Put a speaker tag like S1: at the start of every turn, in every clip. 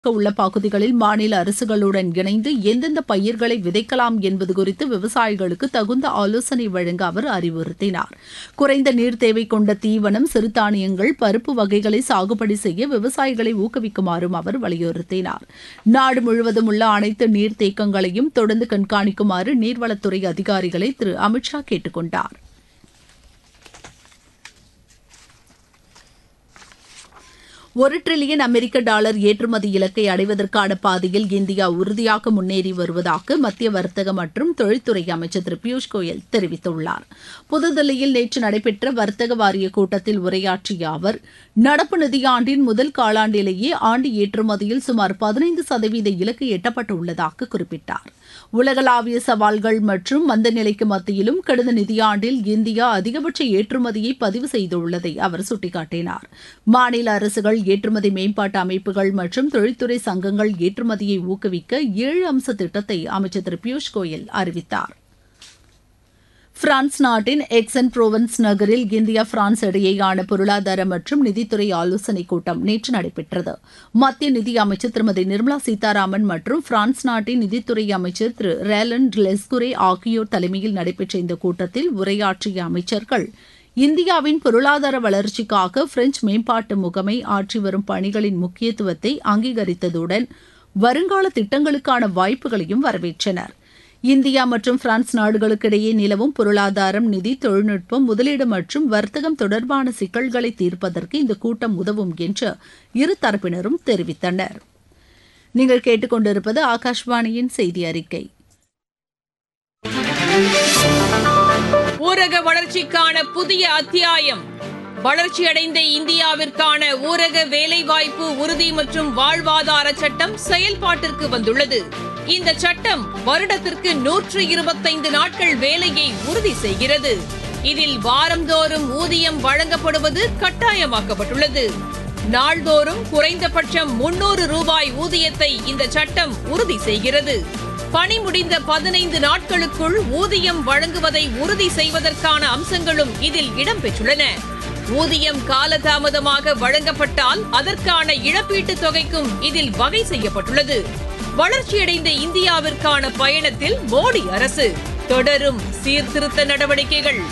S1: உள்ள பகுதிகளில் மாநில அரசுகளுடன் இணைந்து எந்தெந்த பயிர்களை விதைக்கலாம் என்பது குறித்து விவசாயிகளுக்கு தகுந்த ஆலோசனை வழங்க அவர் அறிவுறுத்தினார் குறைந்த நீர் தேவை கொண்ட தீவனம் சிறுதானியங்கள் பருப்பு வகைகளை சாகுபடி செய்ய விவசாயிகளை ஊக்குவிக்குமாறும் அவர் வலியுறுத்தினார் நாடு முழுவதும் உள்ள அனைத்து நீர்த்தேக்கங்களையும் தொடர்ந்து கண்காணிக்குமாறு நீர்வளத்துறை அதிகாரிகளை திரு அமித்ஷா கேட்டுக் கொண்டார் ஒரு டிரில்லியன் அமெரிக்க டாலர் ஏற்றுமதி இலக்கை அடைவதற்கான பாதையில் இந்தியா உறுதியாக முன்னேறி வருவதாக மத்திய வர்த்தக மற்றும் தொழில்துறை அமைச்சர் திரு பியூஷ் கோயல் தெரிவித்துள்ளார் புதுதில்லியில் நேற்று நடைபெற்ற வர்த்தக வாரிய கூட்டத்தில் உரையாற்றிய அவர் நடப்பு நிதியாண்டின் முதல் காலாண்டிலேயே ஆண்டு ஏற்றுமதியில் சுமார் பதினைந்து சதவீத இலக்கு எட்டப்பட்டுள்ளதாக குறிப்பிட்டார் உலகளாவிய சவால்கள் மற்றும் மந்த நிலைக்கு மத்தியிலும் கடந்த நிதியாண்டில் இந்தியா அதிகபட்ச ஏற்றுமதியை பதிவு செய்துள்ளதை அவர் சுட்டிக்காட்டினார் மாநில அரசுகள் ஏற்றுமதி மேம்பாட்டு அமைப்புகள் மற்றும் தொழில்துறை சங்கங்கள் ஏற்றுமதியை ஊக்குவிக்க ஏழு அம்ச திட்டத்தை அமைச்சர் திரு பியூஷ் கோயல் அறிவித்தார் பிரான்ஸ் நாட்டின் எக்ஸன் புரோவன்ஸ் நகரில் இந்தியா பிரான்ஸ் இடையேயான பொருளாதார மற்றும் நிதித்துறை ஆலோசனைக் கூட்டம் நேற்று நடைபெற்றது மத்திய நிதி அமைச்சர் திருமதி நிர்மலா சீதாராமன் மற்றும் பிரான்ஸ் நாட்டின் நிதித்துறை அமைச்சர் திரு ரேலன் லெஸ்குரே ஆகியோர் தலைமையில் நடைபெற்ற இந்த கூட்டத்தில் உரையாற்றிய அமைச்சர்கள் இந்தியாவின் பொருளாதார வளர்ச்சிக்காக பிரெஞ்சு மேம்பாட்டு முகமை ஆற்றி வரும் பணிகளின் முக்கியத்துவத்தை அங்கீகரித்ததுடன் வருங்கால திட்டங்களுக்கான வாய்ப்புகளையும் வரவேற்றனர் இந்தியா மற்றும் பிரான்ஸ் நாடுகளுக்கிடையே நிலவும் பொருளாதாரம் நிதி தொழில்நுட்பம் முதலீடு மற்றும் வர்த்தகம் தொடர்பான சிக்கல்களை தீர்ப்பதற்கு இந்த கூட்டம் உதவும் என்று இரு தரப்பினரும் தெரிவித்தனர் நீங்கள் கேட்டுக்கொண்டிருப்பது ஆகாஷ்வாணியின் செய்தி அறிக்கை
S2: ஊரக வளர்ச்சிக்கான புதிய அத்தியாயம் வளர்ச்சியடைந்த இந்தியாவிற்கான ஊரக வேலைவாய்ப்பு உறுதி மற்றும் வாழ்வாதார சட்டம் செயல்பாட்டிற்கு வந்துள்ளது இந்த சட்டம் வருடத்திற்கு நூற்று இருபத்தைந்து நாட்கள் வேலையை உறுதி செய்கிறது இதில் வாரந்தோறும் ஊதியம் வழங்கப்படுவது கட்டாயமாக்கப்பட்டுள்ளது நாள்தோறும் குறைந்தபட்சம் முன்னூறு ரூபாய் ஊதியத்தை இந்த சட்டம் உறுதி செய்கிறது பணி முடிந்த பதினைந்து நாட்களுக்குள் ஊதியம் வழங்குவதை உறுதி செய்வதற்கான அம்சங்களும் இதில் இடம்பெற்றுள்ளன ஊதியம் காலதாமதமாக வழங்கப்பட்டால் அதற்கான இழப்பீட்டுத் தொகைக்கும் இதில் வகை செய்யப்பட்டுள்ளது வளர்ச்சியடைந்த இந்தியாவிற்கான பயணத்தில் மோடி அரசு தொடரும் சீர்திருத்த நடவடிக்கைகள்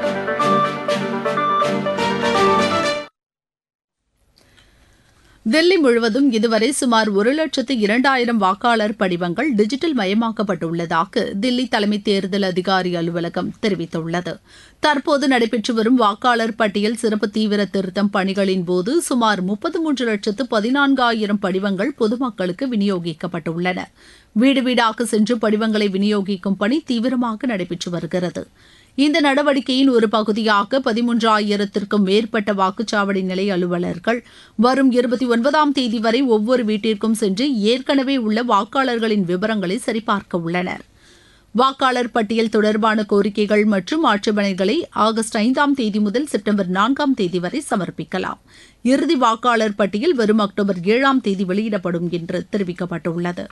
S1: தில்லி முழுவதும் இதுவரை சுமார் ஒரு லட்சத்து இரண்டாயிரம் வாக்காளர் படிவங்கள் டிஜிட்டல் மயமாக்கப்பட்டுள்ளதாக தில்லி தலைமை தேர்தல் அதிகாரி அலுவலகம் தெரிவித்துள்ளது தற்போது நடைபெற்று வரும் வாக்காளர் பட்டியல் சிறப்பு தீவிர திருத்தம் பணிகளின் போது சுமார் முப்பத்து மூன்று லட்சத்து பதினான்காயிரம் படிவங்கள் பொதுமக்களுக்கு விநியோகிக்கப்பட்டுள்ளன வீடு வீடாக சென்று படிவங்களை விநியோகிக்கும் பணி தீவிரமாக நடைபெற்று வருகிறது இந்த நடவடிக்கையின் ஒரு பகுதியாக பதிமூன்றாயிரத்திற்கும் மேற்பட்ட வாக்குச்சாவடி நிலைய அலுவலர்கள் வரும் இருபத்தி ஒன்பதாம் தேதி வரை ஒவ்வொரு வீட்டிற்கும் சென்று ஏற்கனவே உள்ள வாக்காளர்களின் விவரங்களை சரிபார்க்க உள்ளனர் வாக்காளர் பட்டியல் தொடர்பான கோரிக்கைகள் மற்றும் ஆட்சேபனைகளை ஆகஸ்ட் ஐந்தாம் தேதி முதல் செப்டம்பர் நான்காம் தேதி வரை சமர்ப்பிக்கலாம் இறுதி வாக்காளர் பட்டியல் வரும் அக்டோபர் ஏழாம் தேதி வெளியிடப்படும் என்று தெரிவிக்கப்பட்டுள்ளது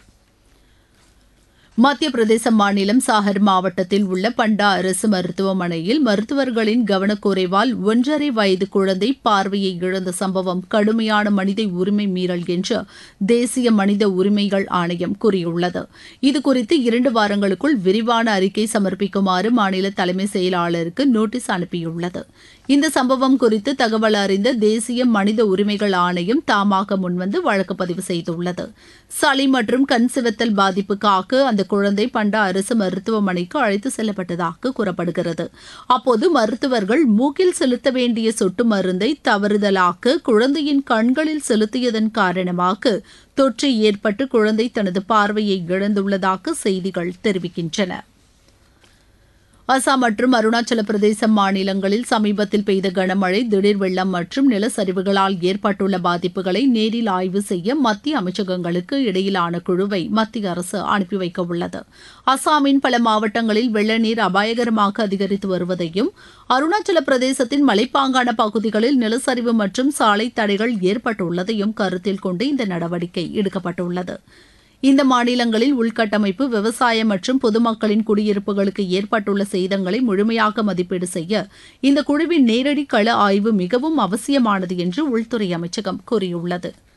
S1: மத்திய பிரதேச மாநிலம் சாகர் மாவட்டத்தில் உள்ள பண்டா அரசு மருத்துவமனையில் மருத்துவர்களின் கவனக்குறைவால் ஒன்றரை வயது குழந்தை பார்வையை இழந்த சம்பவம் கடுமையான மனித உரிமை மீறல் என்று தேசிய மனித உரிமைகள் ஆணையம் கூறியுள்ளது இதுகுறித்து இரண்டு வாரங்களுக்குள் விரிவான அறிக்கை சமர்ப்பிக்குமாறு மாநில தலைமை செயலாளருக்கு நோட்டீஸ் அனுப்பியுள்ளது இந்த சம்பவம் குறித்து தகவல் அறிந்த தேசிய மனித உரிமைகள் ஆணையம் தாமாக முன்வந்து வழக்கு பதிவு செய்துள்ளது சளி மற்றும் கண் சிவத்தல் பாதிப்புக்காக அந்த குழந்தை பண்டா அரசு மருத்துவமனைக்கு அழைத்து செல்லப்பட்டதாக கூறப்படுகிறது அப்போது மருத்துவர்கள் மூக்கில் செலுத்த வேண்டிய சொட்டு மருந்தை தவறுதலாக குழந்தையின் கண்களில் செலுத்தியதன் காரணமாக தொற்று ஏற்பட்டு குழந்தை தனது பார்வையை இழந்துள்ளதாக செய்திகள் தெரிவிக்கின்றன அசாம் மற்றும் அருணாச்சல பிரதேச மாநிலங்களில் சமீபத்தில் பெய்த கனமழை திடீர் வெள்ளம் மற்றும் நிலச்சரிவுகளால் ஏற்பட்டுள்ள பாதிப்புகளை நேரில் ஆய்வு செய்ய மத்திய அமைச்சகங்களுக்கு இடையிலான குழுவை மத்திய அரசு அனுப்பி வைக்க உள்ளது அசாமின் பல மாவட்டங்களில் வெள்ள நீர் அபாயகரமாக அதிகரித்து வருவதையும் அருணாச்சல பிரதேசத்தின் மலைப்பாங்கான பகுதிகளில் நிலச்சரிவு மற்றும் சாலை தடைகள் ஏற்பட்டுள்ளதையும் கருத்தில் கொண்டு இந்த நடவடிக்கை எடுக்கப்பட்டுள்ளது இந்த மாநிலங்களில் உள்கட்டமைப்பு விவசாயம் மற்றும் பொதுமக்களின் குடியிருப்புகளுக்கு ஏற்பட்டுள்ள சேதங்களை முழுமையாக மதிப்பீடு செய்ய இந்த குழுவின் நேரடி கள ஆய்வு மிகவும் அவசியமானது என்று உள்துறை அமைச்சகம் கூறியுள்ளது